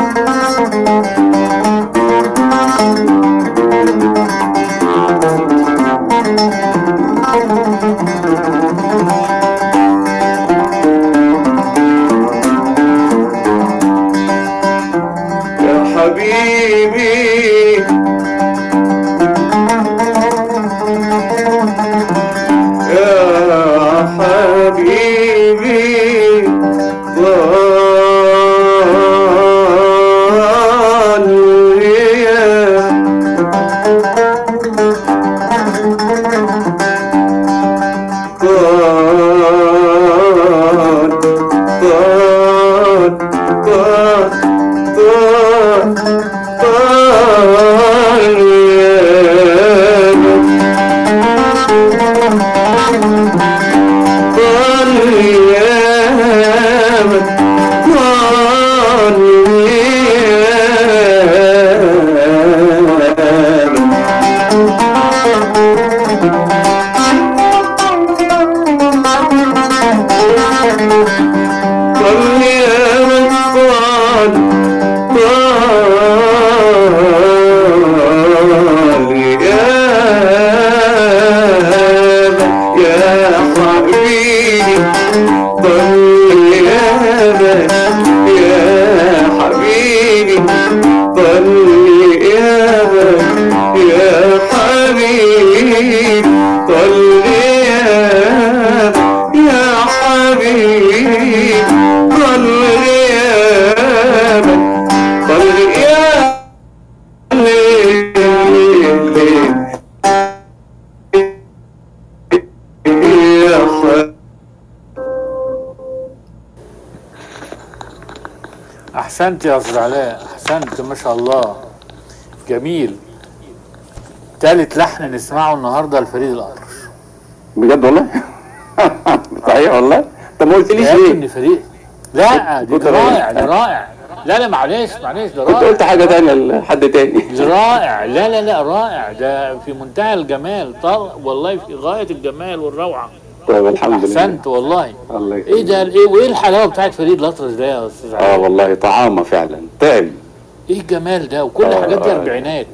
يا حبيبي يا حبيبي ضل يا ضل ضل ضل ضل ضل يا حبيبي ضل يا يا حبيبي ضل يا يا حبيبي ضل يا يا حبيبي ضل يا ضل يا يا حبيبي احسنت يا استاذ علاء احسنت ما شاء الله جميل تالت لحن نسمعه النهارده لفريد الاطرش بجد والله صحيح والله طب ما قلتليش يا ليه ابني فريد لا دي كنت ده رائع. رائع ده رائع لا لا معلش معلش ده كنت رائع قلت حاجه تانية لحد تاني ده رائع لا لا لا رائع ده في منتهى الجمال طر والله في غايه الجمال والروعه طيب الحمد لله احسنت والله الله ايه ده ايه وايه الحلاوه بتاعت فريد الاطرش ده يا استاذ اه علاء والله طعامه فعلا تعب ايه الجمال ده وكل آه، الحاجات دي آه. اربعينات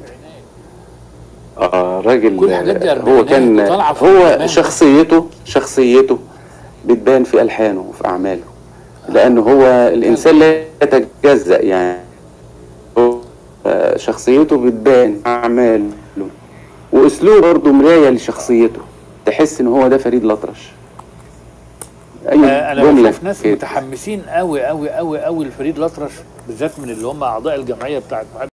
اه راجل كل الحاجات دي هو أربعينات كان وطالعة في هو الزمان. شخصيته شخصيته بتبان في الحانه وفي اعماله لانه هو الانسان لا يتجزأ يعني هو آه، شخصيته بتبان في اعماله واسلوبه برضه مرايه لشخصيته تحس ان هو ده فريد الأطرش اي آه، انا جملة بشوف ناس كده. متحمسين قوي قوي قوي قوي لفريد الاطرش بالذات من اللي هم اعضاء الجمعيه بتاعت